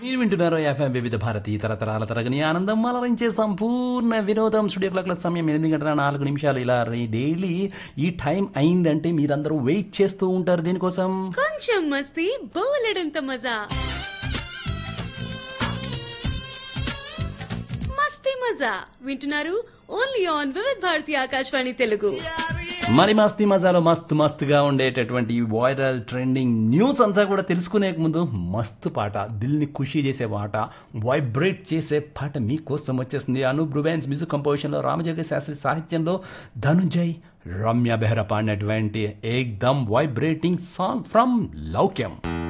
మీరు వింటున్నారు ఎఫ్ఎం వివిధ భారతి తరతరాల తరగని ఆనందం అలరించే సంపూర్ణ వినోదం స్టూడియో క్లాక్ల సమయం ఎనిమిది గంటల నాలుగు నిమిషాలు ఇలా డైలీ ఈ టైం అయిందంటే మీరందరూ వెయిట్ చేస్తూ ఉంటారు దీనికోసం కొంచెం మస్తీ బోలెడంత మజా మస్తీ మజా వింటున్నారు ఓన్లీ ఆన్ వివిధ్ భారతి ఆకాశవాణి తెలుగు మరి మస్తీ మజాలో మస్తు మస్తుగా ఉండేటటువంటి వైరల్ ట్రెండింగ్ న్యూస్ అంతా కూడా తెలుసుకునే ముందు మస్తు పాట దిల్ని ఖుషి చేసే పాట వైబ్రేట్ చేసే పాట మీకోసం వచ్చేస్తుంది అనూప్ బ్రుబెన్స్ మ్యూజిక్ కంపోజిషన్లో రామజోగ శాస్త్రి సాహిత్యంలో ధనుంజయ్ రమ్య బెహ్రా పాడినటువంటి Ek Dum vibrating song from Loukyam